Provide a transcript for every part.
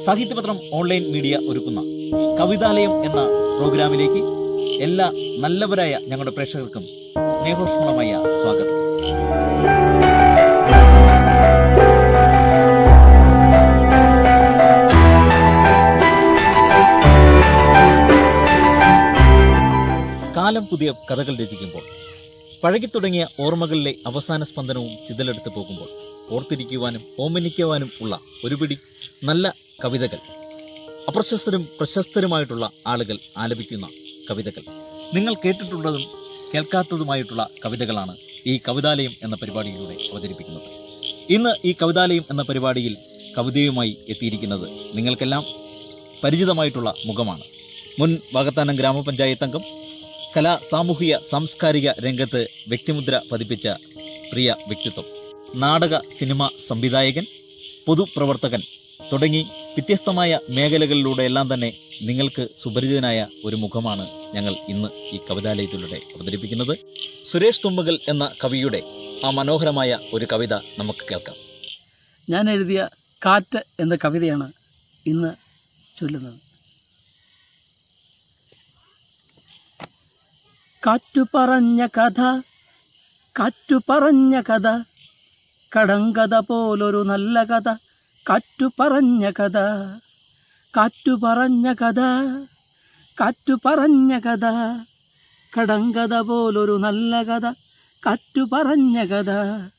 സാഹിത്യപത്രം online media ഒരുക്കുന്ന കവിതാലയം എന്ന പ്രോഗ്രാമിലേക്ക് എല്ലാ നല്ലവരായ ഞങ്ങളുടെ പ്രേക്ഷകർക്കും സ്നേഹോഷ്മളമായ സ്വാഗതം കാലം പുതിയ കഥകൾ രചിക്കുമ്പോൾ പഴകിത്തുടങ്ങിയ ഓർമ്മകളിലെ അവസാന സ്പന്ദനവും ചിതലെടുത്ത് പോകുമ്പോൾ ഓർത്തിരിക്കുവാനും ഓമനിക്കുവാനും ഉള്ള ഒരു പിടി നല്ല കവിതകൾ അപ്രശസ്തരും പ്രശസ്തരുമായിട്ടുള്ള ആളുകൾ ആലപിക്കുന്ന കവിതകൾ നിങ്ങൾ കേട്ടിട്ടുള്ളതും കേൾക്കാത്തതുമായിട്ടുള്ള കവിതകളാണ് ഈ കവിതാലയം എന്ന പരിപാടിയിലൂടെ അവതരിപ്പിക്കുന്നത് ഇന്ന് ഈ കവിതാലയം എന്ന പരിപാടിയിൽ കവിതയുമായി എത്തിയിരിക്കുന്നത് നിങ്ങൾക്കെല്ലാം പരിചിതമായിട്ടുള്ള മുഖമാണ് മുൻ വാകത്താനം ഗ്രാമപഞ്ചായത്ത് അംഗം കലാ സാമൂഹിക സാംസ്കാരിക രംഗത്ത് വ്യക്തിമുദ്ര പതിപ്പിച്ച പ്രിയ വ്യക്തിത്വം നാടക സിനിമ സംവിധായകൻ പൊതുപ്രവർത്തകൻ തുടങ്ങി വ്യത്യസ്തമായ മേഖലകളിലൂടെയെല്ലാം തന്നെ നിങ്ങൾക്ക് സുപരിചിതനായ ഒരു മുഖമാണ് ഞങ്ങൾ ഇന്ന് ഈ കവിതാലയത്തിലൂടെ അവതരിപ്പിക്കുന്നത് സുരേഷ് തുമ്പകൽ എന്ന കവിയുടെ ആ മനോഹരമായ ഒരു കവിത നമുക്ക് കേൾക്കാം ഞാൻ എഴുതിയ കാറ്റ് എന്ന കവിതയാണ് ഇന്ന് ചൊല്ലുന്നത് കാറ്റു പറഞ്ഞ കഥ കാറ്റു പറഞ്ഞ കഥ കടങ്കഥ പോലൊരു നല്ല കഥ കാറ്റു പറഞ്ഞ കഥ കാറ്റു പറഞ്ഞ കഥ കാറ്റു പറഞ്ഞ കഥ കടങ്കഥ പോലൊരു നല്ല കഥ കാറ്റു പറഞ്ഞ കഥ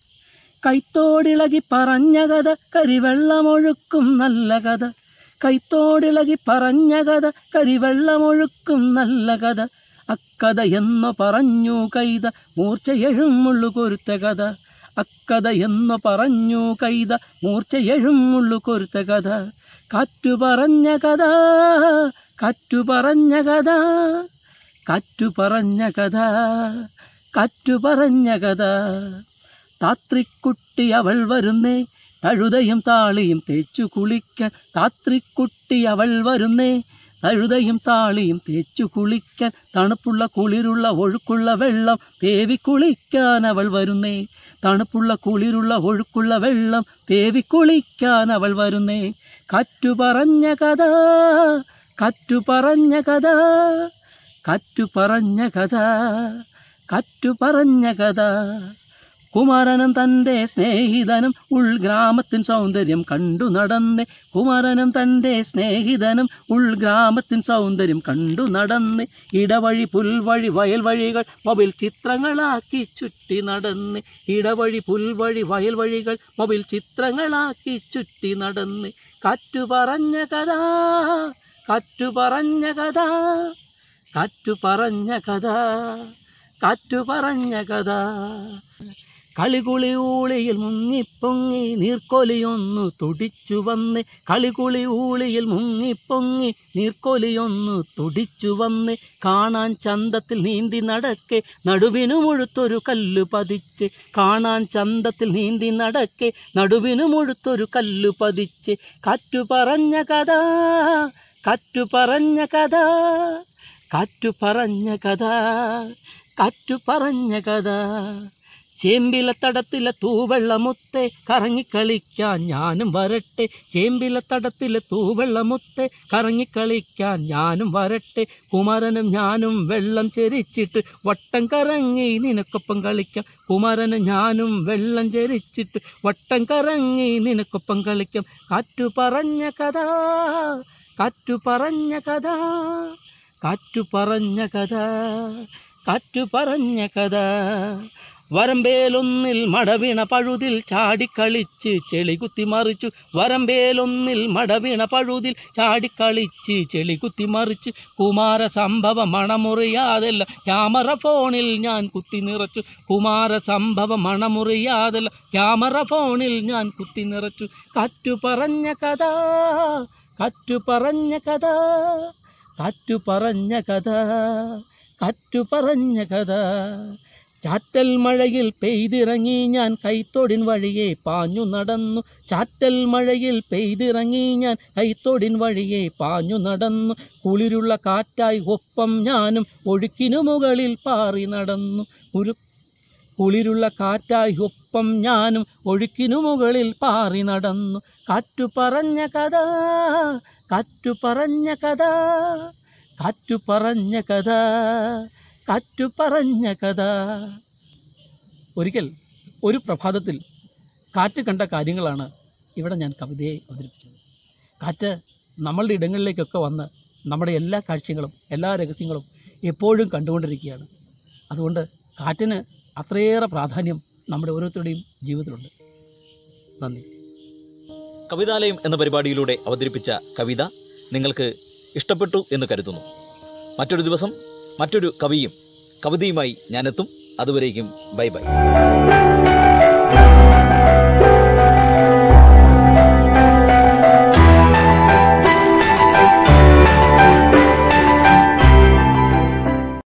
കൈത്തോടിളകി പറഞ്ഞ കഥ കരിവെള്ളമൊഴുക്കും നല്ല കഥ കൈത്തോടിളകി പറഞ്ഞ കഥ കരിവെള്ളമൊഴുക്കും നല്ല കഥ അക്കഥ എന്നു പറഞ്ഞു കൈത മൂർച്ചയെഴും മുള്ളു കൊരുത്ത കഥ അക്കഥ എന്നു പറഞ്ഞു കൈത മൂർച്ചയെഴും മുള്ളു കൊരുത്ത കഥ കാറ്റു പറഞ്ഞ കഥ കാറ്റു പറഞ്ഞ കഥ കാറ്റു പറഞ്ഞ കഥ കാറ്റു പറഞ്ഞ കഥ താത്രിക്കുട്ടി അവൾ വരുന്നേ തഴുതയും താളിയും തേച്ചു കുളിക്കാൻ താത്രിക്കുട്ടി അവൾ വരുന്നേ തഴുതയും താളിയും തേച്ചു കുളിക്കാൻ തണുപ്പുള്ള കുളിരുള്ള ഒഴുക്കുള്ള വെള്ളം തേവി കുളിക്കാൻ അവൾ വരുന്നേ തണുപ്പുള്ള കുളിരുള്ള ഒഴുക്കുള്ള വെള്ളം തേവി കുളിക്കാൻ അവൾ വരുന്നേ കാറ്റു പറഞ്ഞ കഥ കാറ്റു പറഞ്ഞ കഥ കാറ്റു പറഞ്ഞ കഥ കാറ്റു പറഞ്ഞ കഥ കുമാരനും തൻ്റെ സ്നേഹിതനും ഉൾഗ്രാമത്തിൻ സൗന്ദര്യം കണ്ടു നടന്നേ കുമാരനും തൻ്റെ സ്നേഹിതനും ഉൾഗ്രാമത്തിൻ സൗന്ദര്യം കണ്ടു നടന്ന് ഇടവഴി പുൽവഴി വയൽ വഴികൾ മൊബൈൽ ചിത്രങ്ങളാക്കി ചുറ്റി നടന്ന് ഇടവഴി പുൽവഴി വയൽ വഴികൾ മൊബൈൽ ചിത്രങ്ങളാക്കി ചുറ്റി നടന്ന് കാറ്റു പറഞ്ഞ കഥ കാറ്റു പറഞ്ഞ കഥ കാറ്റു പറഞ്ഞ കഥ കാറ്റു പറഞ്ഞ കഥ കളികുളി ഊളിയിൽ മുങ്ങിപ്പൊങ്ങി നീർക്കൊലിയൊന്നു തുടിച്ചു വന്ന് കളികുളി ഊളിയിൽ മുങ്ങിപ്പൊങ്ങി നീർക്കൊലിയൊന്നു തുടിച്ചു വന്ന് കാണാൻ ചന്തത്തിൽ നീന്തി നടക്കെ നടുവിനു മുഴുത്തൊരു കല്ല് പതിച്ച് കാണാൻ ചന്തത്തിൽ നീന്തി നടക്കെ നടുവിനു മുഴുത്തൊരു കല്ല് പതിച്ച് കാറ്റു പറഞ്ഞ കഥ കാറ്റു പറഞ്ഞ കഥ കാറ്റു പറഞ്ഞ കഥ കാറ്റു പറഞ്ഞ കഥ ചേമ്പില തടത്തിലെ തൂവെള്ളമുത്തെ കറങ്ങിക്കളിക്കാൻ ഞാനും വരട്ടെ ചേമ്പില തടത്തിലെ തൂവെള്ളമുത്തെ കറങ്ങിക്കളിക്കാൻ ഞാനും വരട്ടെ കുമാരനും ഞാനും വെള്ളം ചെരിച്ചിട്ട് വട്ടം കറങ്ങി നിനക്കൊപ്പം കളിക്കാം കുമാരനും ഞാനും വെള്ളം ചെരിച്ചിട്ട് വട്ടം കറങ്ങി നിനക്കൊപ്പം കളിക്കാം കാറ്റു പറഞ്ഞ കഥ കാറ്റു പറഞ്ഞ കഥ കാറ്റു പറഞ്ഞ കഥ കാറ്റു പറഞ്ഞ കഥ വരമ്പേലൊന്നിൽ മടവിണ പഴുതിൽ ചാടിക്കളിച്ച് ചെളികുത്തി മറിച്ചു വരമ്പേലൊന്നിൽ മടവിണ പഴുതിൽ ചാടിക്കളിച്ച് ചെളികുത്തി മറിച്ച് കുമാര സംഭവ മണമുറിയാതെല്ല ക്യാമറ ഫോണിൽ ഞാൻ കുത്തി നിറച്ചു കുമാര സംഭവ മണമുറിയാതെല്ല ക്യാമറ ഫോണിൽ ഞാൻ കുത്തി നിറച്ചു കാറ്റു പറഞ്ഞ കഥ കാറ്റു പറഞ്ഞ കഥ കാറ്റു പറഞ്ഞ കഥ കാറ്റു പറഞ്ഞ കഥ ചാറ്റൽ മഴയിൽ പെയ്തിറങ്ങി ഞാൻ കൈത്തോടിൻ വഴിയെ പാഞ്ഞു നടന്നു ചാറ്റൽ മഴയിൽ പെയ്തിറങ്ങി ഞാൻ കൈത്തോടിൻ വഴിയെ പാഞ്ഞു നടന്നു കുളിരുള്ള കാറ്റായി ഒപ്പം ഞാനും ഒഴുക്കിനു മുകളിൽ പാറി നടന്നു ഒരു കുളിരുള്ള കാറ്റായി ഒപ്പം ഞാനും ഒഴുക്കിനു മുകളിൽ പാറി നടന്നു കാറ്റു പറഞ്ഞ കഥ കാറ്റു പറഞ്ഞ കഥ കാറ്റു പറഞ്ഞ കഥ കാറ്റു പറഞ്ഞ കഥ ഒരിക്കൽ ഒരു പ്രഭാതത്തിൽ കാറ്റ് കണ്ട കാര്യങ്ങളാണ് ഇവിടെ ഞാൻ കവിതയെ അവതരിപ്പിച്ചത് കാറ്റ് നമ്മളുടെ ഇടങ്ങളിലേക്കൊക്കെ വന്ന് നമ്മുടെ എല്ലാ കാഴ്ചകളും എല്ലാ രഹസ്യങ്ങളും എപ്പോഴും കണ്ടുകൊണ്ടിരിക്കുകയാണ് അതുകൊണ്ട് കാറ്റിന് അത്രയേറെ പ്രാധാന്യം നമ്മുടെ ഓരോരുത്തരുടെയും ജീവിതത്തിലുണ്ട് നന്ദി കവിതാലയം എന്ന പരിപാടിയിലൂടെ അവതരിപ്പിച്ച കവിത നിങ്ങൾക്ക് ഇഷ്ടപ്പെട്ടു എന്ന് കരുതുന്നു മറ്റൊരു ദിവസം മറ്റൊരു കവിയും കവിതയുമായി ഞാനെത്തും അതുവരേക്കും ബൈ ബൈ